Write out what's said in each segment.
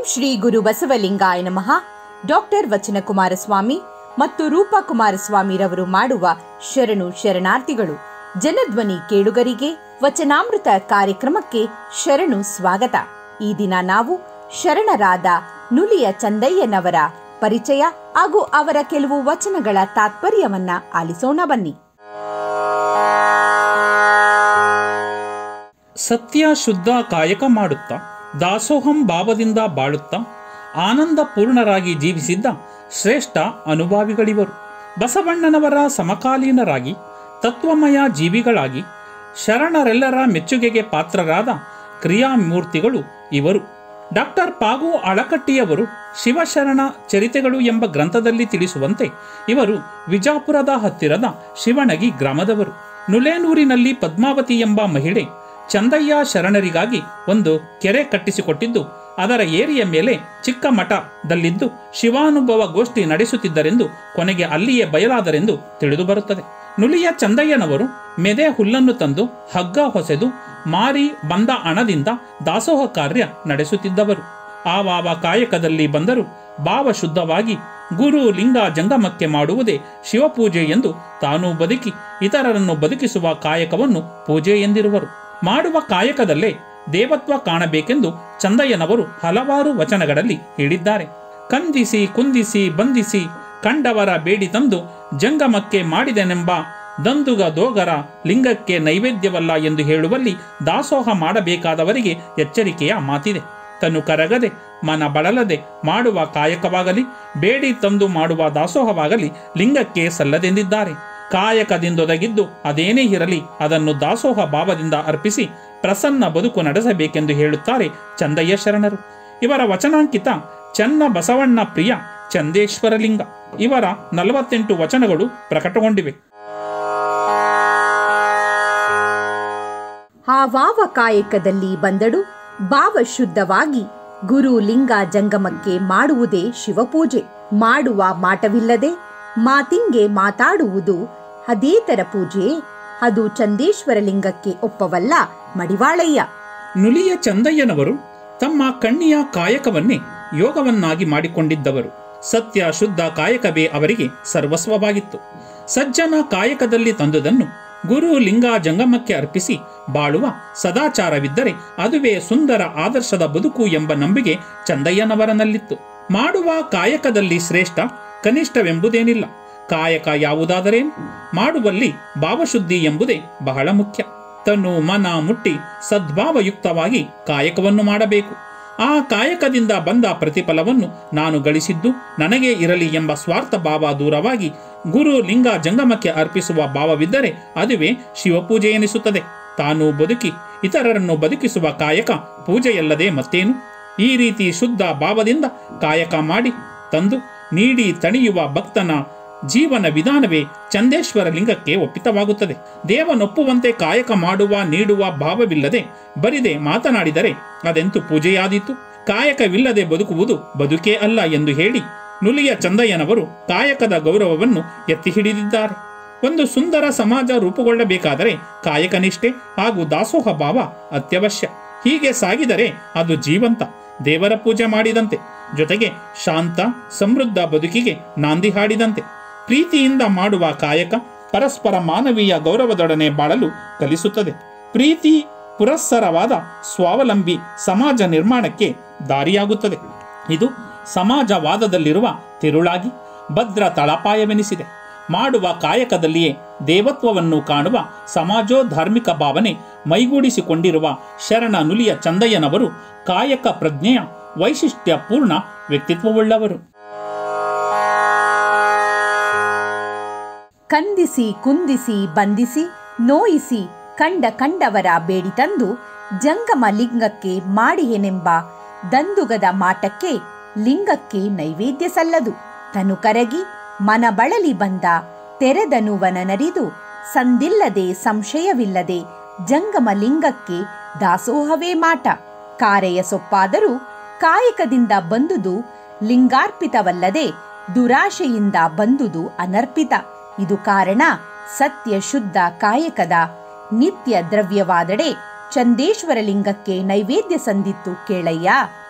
ಶ್ರೀ ಗುರು ಬಸವಲಿಂಗಾಯ ನಮಃ ಡಾಕ್ಟರ್ ವಚನ ಕುಮಾರಸ್ವಾಮಿ ಮತ್ತು ರೂಪಾ ಕುಮಾರಸ್ವಾಮಿರವರು ಮಾಡುವ ಶರಣು ಶರಣಾರ್ಥಿಗಳು ಜನಧ್ವನಿ ಕೇಳುಗರಿಗೆ ವಚನಾಮೃತ ಕಾರ್ಯಕ್ರಮಕ್ಕೆ ಶರಣು ಸ್ವಾಗತ ಈ ದಿನ ನಾವು ಶರಣರಾದ ನುಲಿಯ ಚಂದಯ್ಯನವರ ಪರಿಚಯ ಹಾಗೂ ಅವರ ಕೆಲವು ವಚನಗಳ ತಾತ್ಪರ್ಯವನ್ನ ಆಲಿಸೋಣ ಬನ್ನಿ ಸತ್ಯ ಶುದ್ಧ ಕಾಯಕ ಮಾಡುತ್ತಾ ದಾಸೋಹಂ ಭಾವದಿಂದ ಬಾಳುತ್ತಾ ಆನಂದ ಪೂರ್ಣರಾಗಿ ಜೀವಿಸಿದ್ದ ಶ್ರೇಷ್ಠ ಅನುಭಾವಿಗಳಿವರು ಬಸವಣ್ಣನವರ ಸಮಕಾಲೀನರಾಗಿ ತತ್ವಮಯ ಜೀವಿಗಳಾಗಿ ಶರಣರೆಲ್ಲರ ಮೆಚ್ಚುಗೆಗೆ ಪಾತ್ರರಾದ ಕ್ರಿಯಾಮೂರ್ತಿಗಳು ಇವರು ಡಾಕ್ಟರ್ ಪಾಗು ಅಳಕಟ್ಟಿಯವರು ಶಿವಶರಣ ಚರಿತೆಗಳು ಎಂಬ ಗ್ರಂಥದಲ್ಲಿ ತಿಳಿಸುವಂತೆ ಇವರು ವಿಜಾಪುರದ ಹತ್ತಿರದ ಶಿವಣಗಿ ಗ್ರಾಮದವರು ನುಲೇನೂರಿನಲ್ಲಿ ಪದ್ಮಾವತಿ ಎಂಬ ಮಹಿಳೆ ಚಂದಯ್ಯ ಶರಣರಿಗಾಗಿ ಒಂದು ಕೆರೆ ಕಟ್ಟಿಸಿಕೊಟ್ಟಿದ್ದು ಅದರ ಏರಿಯ ಮೇಲೆ ಚಿಕ್ಕ ಮಠದಲ್ಲಿದ್ದು ಶಿವಾನುಭವ ಗೋಷ್ಠಿ ನಡೆಸುತ್ತಿದ್ದರೆಂದು ಕೊನೆಗೆ ಅಲ್ಲಿಯೇ ಬಯಲಾದರೆಂದು ತಿಳಿದು ಬರುತ್ತದೆ ನುಲಿಯ ಚಂದಯ್ಯನವರು ಮೆದೆ ಹುಲ್ಲನ್ನು ತಂದು ಹಗ್ಗ ಹೊಸೆದು ಮಾರಿ ಬಂದ ಹಣದಿಂದ ದಾಸೋಹ ಕಾರ್ಯ ನಡೆಸುತ್ತಿದ್ದವರು ಆವಾವ ಕಾಯಕದಲ್ಲಿ ಬಂದರು ಭಾವ ಶುದ್ಧವಾಗಿ ಗುರು ಲಿಂಗ ಜಂಗಮಕ್ಕೆ ಮಾಡುವುದೇ ಶಿವಪೂಜೆ ಎಂದು ತಾನು ಬದುಕಿ ಇತರರನ್ನು ಬದುಕಿಸುವ ಕಾಯಕವನ್ನು ಪೂಜೆ ಎಂದಿರುವರು ಮಾಡುವ ಕಾಯಕದಲ್ಲೇ ದೇವತ್ವ ಕಾಣಬೇಕೆಂದು ಚಂದಯ್ಯನವರು ಹಲವಾರು ವಚನಗಳಲ್ಲಿ ಹೇಳಿದ್ದಾರೆ ಕಂದಿಸಿ ಕುಂದಿಸಿ ಬಂಧಿಸಿ ಕಂಡವರ ಬೇಡಿ ತಂದು ಜಂಗಮಕ್ಕೆ ಮಾಡಿದೆನೆಂಬ ದಂದುಗ ದೋಗರ ಲಿಂಗಕ್ಕೆ ನೈವೇದ್ಯವಲ್ಲ ಎಂದು ಹೇಳುವಲ್ಲಿ ದಾಸೋಹ ಮಾಡಬೇಕಾದವರಿಗೆ ಎಚ್ಚರಿಕೆಯ ಮಾತಿದೆ ತನು ಕರಗದೆ ಮನ ಬಳಲದೆ ಮಾಡುವ ಕಾಯಕವಾಗಲಿ ಬೇಡಿ ತಂದು ಮಾಡುವ ದಾಸೋಹವಾಗಲಿ ಲಿಂಗಕ್ಕೆ ಸಲ್ಲದೆಂದಿದ್ದಾರೆ ಕಾಯಕದಿಂದೊದಗಿದ್ದು ಅದೇನೇ ಇರಲಿ ಅದನ್ನು ದಾಸೋಹ ಭಾವದಿಂದ ಅರ್ಪಿಸಿ ಪ್ರಸನ್ನ ಬದುಕು ನಡೆಸಬೇಕೆಂದು ಹೇಳುತ್ತಾರೆ ಚಂದಯ್ಯ ಶರಣರು ಇವರ ವಚನಾಂಕಿತ ಚನ್ನ ಬಸವಣ್ಣ ಪ್ರಿಯ ಚಂದೇಶ್ವರಲಿಂಗ ಇವರ ನಲವತ್ತೆಂಟು ವಚನಗಳು ಪ್ರಕಟಗೊಂಡಿವೆ ಆವಾವ ಕಾಯಕದಲ್ಲಿ ಬಂದಡು ಭಾವ ಶುದ್ಧವಾಗಿ ಗುರು ಲಿಂಗ ಜಂಗಮಕ್ಕೆ ಮಾಡುವುದೇ ಶಿವಪೂಜೆ ಮಾಡುವ ಮಾಟವಿಲ್ಲದೆ ಮಾತಿಂಗೆ ಮಾತಾಡುವುದು ಅದೇತರ ಪೂಜೆ ಅದು ಚಂದೇಶ್ವರ ಲಿಂಗಕ್ಕೆ ಒಪ್ಪವಲ್ಲ ಮಡಿವಾಳಯ್ಯ ನುಲಿಯ ಚಂದಯ್ಯನವರು ತಮ್ಮ ಕಣ್ಣಿಯ ಕಾಯಕವನ್ನೇ ಯೋಗವನ್ನಾಗಿ ಮಾಡಿಕೊಂಡಿದ್ದವರು ಸತ್ಯ ಶುದ್ಧ ಕಾಯಕವೇ ಅವರಿಗೆ ಸರ್ವಸ್ವವಾಗಿತ್ತು ಸಜ್ಜನ ಕಾಯಕದಲ್ಲಿ ತಂದುದನ್ನು ಗುರು ಲಿಂಗ ಜಂಗಮಕ್ಕೆ ಅರ್ಪಿಸಿ ಬಾಳುವ ಸದಾಚಾರವಿದ್ದರೆ ಅದುವೇ ಸುಂದರ ಆದರ್ಶದ ಬದುಕು ಎಂಬ ನಂಬಿಕೆ ಚಂದಯ್ಯನವರನಲ್ಲಿತ್ತು ಮಾಡುವ ಕಾಯಕದಲ್ಲಿ ಶ್ರೇಷ್ಠ ಕನಿಷ್ಠವೆಂಬುದೇನಿಲ್ಲ ಕಾಯಕ ಯಾವುದಾದರೇನು ಮಾಡುವಲ್ಲಿ ಭಾವಶುದ್ಧಿ ಎಂಬುದೇ ಬಹಳ ಮುಖ್ಯ ತನ್ನು ಮನ ಮುಟ್ಟಿ ಸದ್ಭಾವಯುಕ್ತವಾಗಿ ಕಾಯಕವನ್ನು ಮಾಡಬೇಕು ಆ ಕಾಯಕದಿಂದ ಬಂದ ಪ್ರತಿಫಲವನ್ನು ನಾನು ಗಳಿಸಿದ್ದು ನನಗೇ ಇರಲಿ ಎಂಬ ಸ್ವಾರ್ಥ ಭಾವ ದೂರವಾಗಿ ಗುರು ಲಿಂಗ ಜಂಗಮಕ್ಕೆ ಅರ್ಪಿಸುವ ಭಾವವಿದ್ದರೆ ಅದುವೇ ಶಿವಪೂಜೆ ಎನಿಸುತ್ತದೆ ತಾನು ಬದುಕಿ ಇತರರನ್ನು ಬದುಕಿಸುವ ಕಾಯಕ ಪೂಜೆಯಲ್ಲದೆ ಮತ್ತೇನು ಈ ರೀತಿ ಶುದ್ಧ ಭಾವದಿಂದ ಕಾಯಕ ಮಾಡಿ ತಂದು ನೀಡಿ ತಣಿಯುವ ಭಕ್ತನ ಜೀವನ ವಿಧಾನವೇ ಚಂದೇಶ್ವರ ಲಿಂಗಕ್ಕೆ ಒಪ್ಪಿತವಾಗುತ್ತದೆ ದೇವನೊಪ್ಪುವಂತೆ ಕಾಯಕ ಮಾಡುವ ನೀಡುವ ಭಾವವಿಲ್ಲದೆ ಬರಿದೆ ಮಾತನಾಡಿದರೆ ಅದೆಂತು ಪೂಜೆಯಾದೀತು ಕಾಯಕವಿಲ್ಲದೆ ಬದುಕುವುದು ಬದುಕೇ ಅಲ್ಲ ಎಂದು ಹೇಳಿ ನುಲಿಯ ಚಂದಯ್ಯನವರು ಕಾಯಕದ ಗೌರವವನ್ನು ಎತ್ತಿ ಹಿಡಿದಿದ್ದಾರೆ ಒಂದು ಸುಂದರ ಸಮಾಜ ರೂಪುಗೊಳ್ಳಬೇಕಾದರೆ ಕಾಯಕನಿಷ್ಠೆ ಹಾಗೂ ದಾಸೋಹ ಭಾವ ಅತ್ಯವಶ್ಯ ಹೀಗೆ ಸಾಗಿದರೆ ಅದು ಜೀವಂತ ದೇವರ ಪೂಜೆ ಮಾಡಿದಂತೆ ಜೊತೆಗೆ ಶಾಂತ ಸಮೃದ್ಧ ಬದುಕಿಗೆ ನಾಂದಿ ಹಾಡಿದಂತೆ ಪ್ರೀತಿಯಿಂದ ಮಾಡುವ ಕಾಯಕ ಪರಸ್ಪರ ಮಾನವೀಯ ಗೌರವದೊಡನೆ ಬಾಳಲು ಕಲಿಸುತ್ತದೆ ಪ್ರೀತಿ ಪುರಸ್ಸರವಾದ ಸ್ವಾವಲಂಬಿ ಸಮಾಜ ನಿರ್ಮಾಣಕ್ಕೆ ದಾರಿಯಾಗುತ್ತದೆ ಇದು ಸಮಾಜವಾದದಲ್ಲಿರುವ ತಿರುಳಾಗಿ ಭದ್ರ ತಳಪಾಯವೆನಿಸಿದೆ ಮಾಡುವ ಕಾಯಕದಲ್ಲಿಯೇ ದೇವತ್ವವನ್ನು ಕಾಣುವ ಸಮಾಜೋಧಾರ್ಮಿಕ ಭಾವನೆ ಮೈಗೂಡಿಸಿಕೊಂಡಿರುವ ಶರಣ ನುಲಿಯ ಚಂದಯ್ಯನವರು ಕಾಯಕ ಪ್ರಜ್ಞೆಯ ವೈಶಿಷ್ಟ್ಯ ಪೂರ್ಣ ವ್ಯಕ್ತಿತ್ವವುಳ್ಳವರು ಕಂದಿಸಿ ಕುಂದಿಸಿ ಬಂಧಿಸಿ ನೋಯಿಸಿ ಕಂಡ ಕಂಡವರ ಬೇಡಿ ತಂದು ಜಂಗಮ ಲಿಂಗಕ್ಕೆ ಮಾಡಿಯೆನೆಂಬ ದಂದುಗದ ಮಾಟಕ್ಕೆ ಲಿಂಗಕ್ಕೆ ನೈವೇದ್ಯ ಸಲ್ಲದು ತನು ಕರಗಿ ಮನ ಬಳಲಿ ಬಂದ ತೆರೆದನುವನ ನರಿದು ಸಂದಿಲ್ಲದೆ ಸಂಶಯವಿಲ್ಲದೆ ಜಂಗಮ ಲಿಂಗಕ್ಕೆ ದಾಸೋಹವೇ ಮಾಟ ಕಾರೆಯ ಸೊಪ್ಪಾದರೂ ಕಾಯಕದಿಂದ ಬಂದುದು ಲಿಂಗಾರ್ಪಿತವಲ್ಲದೆ ದುರಾಶೆಯಿಂದ ಬಂದುದು ಅನರ್ಪಿತ ಇದು ಕಾರಣ ಸತ್ಯ ಶುದ್ಧ ಕಾಯಕದ ನಿತ್ಯ ದ್ರವ್ಯವಾದಡೆ ಚಂದೇಶ್ವರ ಲಿಂಗಕ್ಕೆ ನೈವೇದ್ಯ ಸಂದಿತ್ತು ಕೇಳಯ್ಯ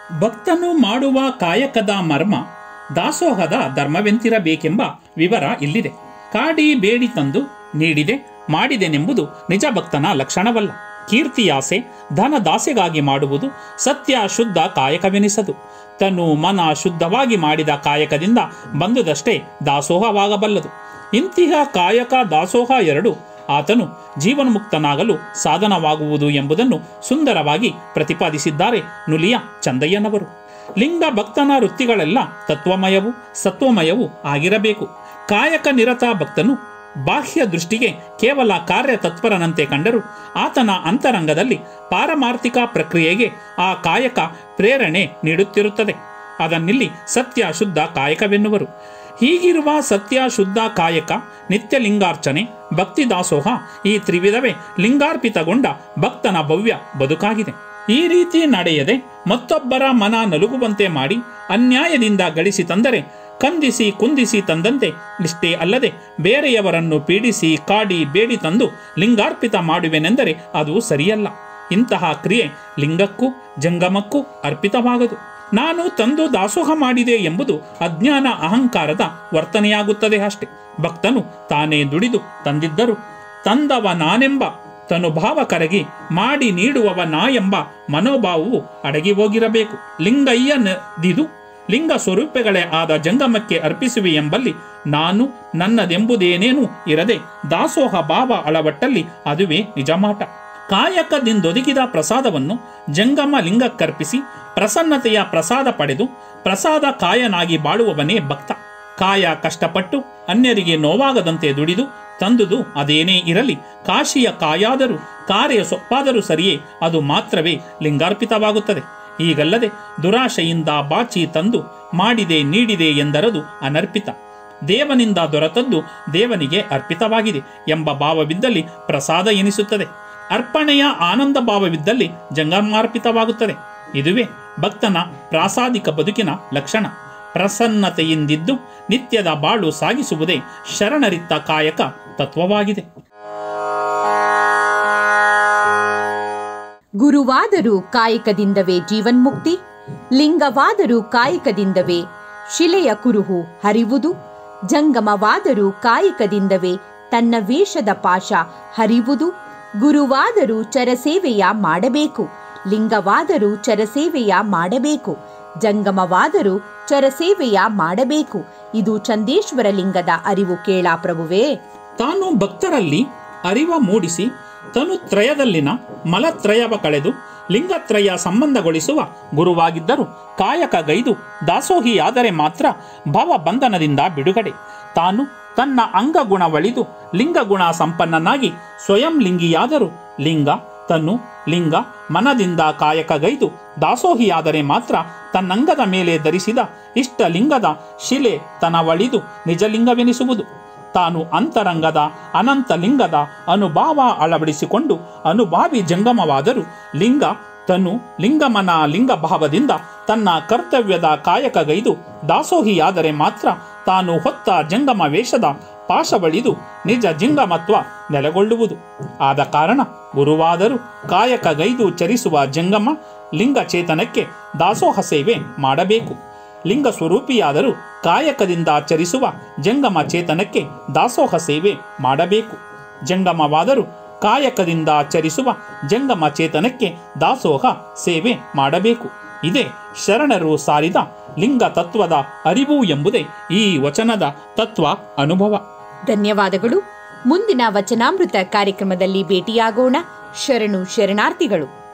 ಭಕ್ತನು ಮಾಡುವ ಕಾಯಕದ ಮರ್ಮ ದಾಸೋಹದ ಧರ್ಮವೆಂತಿರಬೇಕೆಂಬ ವಿವರ ಇಲ್ಲಿದೆ ಕಾಡಿ ಬೇಡಿ ತಂದು ನೀಡಿದೆ ಮಾಡಿದೆನೆಂಬುದು ನಿಜ ಭಕ್ತನ ಲಕ್ಷಣವಲ್ಲ ಕೀರ್ತಿಯಾಸೆ ಧನ ದಾಸೆಗಾಗಿ ಮಾಡುವುದು ಸತ್ಯ ಶುದ್ಧ ಕಾಯಕವೆನಿಸದು ತನು ಮನ ಶುದ್ಧವಾಗಿ ಮಾಡಿದ ಕಾಯಕದಿಂದ ಬಂದುದಷ್ಟೇ ದಾಸೋಹವಾಗಬಲ್ಲದು ಇಂತಿಹ ಕಾಯಕ ದಾಸೋಹ ಎರಡು ಆತನು ಜೀವನ್ಮುಕ್ತನಾಗಲು ಸಾಧನವಾಗುವುದು ಎಂಬುದನ್ನು ಸುಂದರವಾಗಿ ಪ್ರತಿಪಾದಿಸಿದ್ದಾರೆ ನುಲಿಯ ಚಂದಯ್ಯನವರು ಲಿಂಗ ಭಕ್ತನ ವೃತ್ತಿಗಳೆಲ್ಲ ತತ್ವಮಯವು ಸತ್ವಮಯವು ಆಗಿರಬೇಕು ಕಾಯಕ ನಿರತ ಭಕ್ತನು ಬಾಹ್ಯ ದೃಷ್ಟಿಗೆ ಕೇವಲ ಕಾರ್ಯ ತತ್ಪರನಂತೆ ಕಂಡರೂ ಆತನ ಅಂತರಂಗದಲ್ಲಿ ಪಾರಮಾರ್ಥಿಕ ಪ್ರಕ್ರಿಯೆಗೆ ಆ ಕಾಯಕ ಪ್ರೇರಣೆ ನೀಡುತ್ತಿರುತ್ತದೆ ಅದನ್ನಿಲ್ಲಿ ಸತ್ಯ ಶುದ್ಧ ಕಾಯಕವೆನ್ನುವರು ಹೀಗಿರುವ ಸತ್ಯ ಶುದ್ಧ ಕಾಯಕ ನಿತ್ಯ ಲಿಂಗಾರ್ಚನೆ ಭಕ್ತಿ ದಾಸೋಹ ಈ ತ್ರಿವಿಧವೇ ಲಿಂಗಾರ್ಪಿತಗೊಂಡ ಭಕ್ತನ ಭವ್ಯ ಬದುಕಾಗಿದೆ ಈ ರೀತಿ ನಡೆಯದೆ ಮತ್ತೊಬ್ಬರ ಮನ ನಲುಗುವಂತೆ ಮಾಡಿ ಅನ್ಯಾಯದಿಂದ ಗಳಿಸಿ ತಂದರೆ ಕಂದಿಸಿ ಕುಂದಿಸಿ ತಂದಂತೆ ಇಷ್ಟೇ ಅಲ್ಲದೆ ಬೇರೆಯವರನ್ನು ಪೀಡಿಸಿ ಕಾಡಿ ಬೇಡಿ ತಂದು ಲಿಂಗಾರ್ಪಿತ ಮಾಡುವೆನೆಂದರೆ ಅದು ಸರಿಯಲ್ಲ ಇಂತಹ ಕ್ರಿಯೆ ಲಿಂಗಕ್ಕೂ ಜಂಗಮಕ್ಕೂ ಅರ್ಪಿತವಾಗದು ನಾನು ತಂದು ದಾಸೋಹ ಮಾಡಿದೆ ಎಂಬುದು ಅಜ್ಞಾನ ಅಹಂಕಾರದ ವರ್ತನೆಯಾಗುತ್ತದೆ ಅಷ್ಟೆ ಭಕ್ತನು ತಾನೇ ದುಡಿದು ತಂದಿದ್ದರು ತಂದವ ನಾನೆಂಬ ತನುಭಾವ ಕರಗಿ ಮಾಡಿ ನೀಡುವವ ನಾ ಎಂಬ ಮನೋಭಾವವು ಅಡಗಿ ಹೋಗಿರಬೇಕು ಲಿಂಗಯ್ಯನದಿದು ಲಿಂಗ ಸ್ವರೂಪಗಳೇ ಆದ ಜಂಗಮಕ್ಕೆ ಅರ್ಪಿಸುವೆ ಎಂಬಲ್ಲಿ ನಾನು ನನ್ನದೆಂಬುದೇನೇನೂ ಇರದೆ ದಾಸೋಹ ಭಾವ ಅಳವಟ್ಟಲ್ಲಿ ಅದುವೇ ನಿಜಮಾಟ ಕಾಯಕದಿಂದೊದಗಿದ ಪ್ರಸಾದವನ್ನು ಜಂಗಮ ಲಿಂಗಕ್ಕರ್ಪಿಸಿ ಪ್ರಸನ್ನತೆಯ ಪ್ರಸಾದ ಪಡೆದು ಪ್ರಸಾದ ಕಾಯನಾಗಿ ಬಾಳುವವನೇ ಭಕ್ತ ಕಾಯ ಕಷ್ಟಪಟ್ಟು ಅನ್ಯರಿಗೆ ನೋವಾಗದಂತೆ ದುಡಿದು ತಂದುದು ಅದೇನೇ ಇರಲಿ ಕಾಶಿಯ ಕಾಯಾದರೂ ಕಾರ್ಯ ಸೊಪ್ಪಾದರೂ ಸರಿಯೇ ಅದು ಮಾತ್ರವೇ ಲಿಂಗಾರ್ಪಿತವಾಗುತ್ತದೆ ಹೀಗಲ್ಲದೆ ದುರಾಶೆಯಿಂದ ಬಾಚಿ ತಂದು ಮಾಡಿದೆ ನೀಡಿದೆ ಎಂದರದು ಅನರ್ಪಿತ ದೇವನಿಂದ ದೊರೆತದ್ದು ದೇವನಿಗೆ ಅರ್ಪಿತವಾಗಿದೆ ಎಂಬ ಭಾವವಿದ್ದಲ್ಲಿ ಪ್ರಸಾದ ಎನಿಸುತ್ತದೆ ಅರ್ಪಣೆಯ ಆನಂದ ಭಾವವಿದ್ದಲ್ಲಿ ಜಂಗಮಾರ್ಪಿತವಾಗುತ್ತದೆ ಇದುವೇ ಭಕ್ತನ ಪ್ರಾಸಾದಿಕ ಬದುಕಿನ ಲಕ್ಷಣ ಪ್ರಸನ್ನತೆಯಿಂದಿದ್ದು ನಿತ್ಯದ ಬಾಳು ಸಾಗಿಸುವುದೇ ಶರಣರಿತ್ತ ಕಾಯಕ ತತ್ವವಾಗಿದೆ ಗುರುವಾದರೂ ಕಾಯಕದಿಂದವೇ ಜೀವನ್ಮುಕ್ತಿ ಲಿಂಗವಾದರೂ ಕಾಯಕದಿಂದವೇ ಶಿಲೆಯ ಕುರುಹು ಹರಿವುದು ಜಂಗಮವಾದರೂ ಕಾಯಕದಿಂದವೇ ತನ್ನ ವೇಷದ ಪಾಶ ಹರಿವುದು ಗುರುವಾದರೂ ಚರಸೇವೆಯ ಮಾಡಬೇಕು ಲಿಂಗವಾದರೂ ಚರಸೇವೆಯ ಮಾಡಬೇಕು ಜಂಗಮವಾದರೂ ಚರಸೇವೆಯ ಮಾಡಬೇಕು ಇದು ಚಂದೇಶ್ವರ ಲಿಂಗದ ಅರಿವು ಕೇಳ ಪ್ರಭುವೇ ತಾನು ಭಕ್ತರಲ್ಲಿ ಅರಿವ ಮೂಡಿಸಿ ತನು ತ್ರಯದಲ್ಲಿನ ಮಲತ್ರಯವ ಕಳೆದು ಲಿಂಗತ್ರಯ ಸಂಬಂಧಗೊಳಿಸುವ ಗುರುವಾಗಿದ್ದರು ಕಾಯಕ ಗೈದು ದಾಸೋಹಿಯಾದರೆ ಮಾತ್ರ ಭವ ಬಂಧನದಿಂದ ಬಿಡುಗಡೆ ತಾನು ತನ್ನ ಅಂಗಗುಣವಳಿದು ಲಿಂಗಗುಣ ಸಂಪನ್ನನಾಗಿ ಸ್ವಯಂ ಲಿಂಗಿಯಾದರೂ ಲಿಂಗ ತನ್ನು ಲಿಂಗ ಮನದಿಂದ ಕಾಯಕಗೈದು ದಾಸೋಹಿಯಾದರೆ ಮಾತ್ರ ತನ್ನಂಗದ ಮೇಲೆ ಧರಿಸಿದ ಇಷ್ಟ ಲಿಂಗದ ಶಿಲೆ ತನವಳಿದು ನಿಜಲಿಂಗವೆನಿಸುವುದು ತಾನು ಅಂತರಂಗದ ಅನಂತ ಲಿಂಗದ ಅನುಭಾವ ಅಳವಡಿಸಿಕೊಂಡು ಅನುಭಾವಿ ಜಂಗಮವಾದರೂ ಲಿಂಗ ತನು ಲಿಂಗಮನ ಲಿಂಗ ಭಾವದಿಂದ ತನ್ನ ಕರ್ತವ್ಯದ ಕಾಯಕಗೈದು ದಾಸೋಹಿಯಾದರೆ ಮಾತ್ರ ತಾನು ಹೊತ್ತ ಜಂಗಮ ವೇಷದ ಪಾಶವಳಿದು ನಿಜ ಜಿಂಗಮತ್ವ ನೆಲೆಗೊಳ್ಳುವುದು ಆದ ಕಾರಣ ಗುರುವಾದರೂ ಕಾಯಕಗೈದು ಚರಿಸುವ ಜಂಗಮ ಲಿಂಗ ಚೇತನಕ್ಕೆ ದಾಸೋಹ ಸೇವೆ ಮಾಡಬೇಕು ಲಿಂಗ ಸ್ವರೂಪಿಯಾದರೂ ಕಾಯಕದಿಂದ ಚರಿಸುವ ಜಂಗಮ ಚೇತನಕ್ಕೆ ದಾಸೋಹ ಸೇವೆ ಮಾಡಬೇಕು ಜಂಗಮವಾದರೂ ಕಾಯಕದಿಂದ ಚರಿಸುವ ಜಂಗಮ ಚೇತನಕ್ಕೆ ದಾಸೋಹ ಸೇವೆ ಮಾಡಬೇಕು ಇದೇ ಶರಣರು ಸಾರಿದ ಲಿಂಗ ತತ್ವದ ಅರಿವು ಎಂಬುದೇ ಈ ವಚನದ ತತ್ವ ಅನುಭವ ಧನ್ಯವಾದಗಳು ಮುಂದಿನ ವಚನಾಮೃತ ಕಾರ್ಯಕ್ರಮದಲ್ಲಿ ಭೇಟಿಯಾಗೋಣ ಶರಣು ಶರಣಾರ್ಥಿಗಳು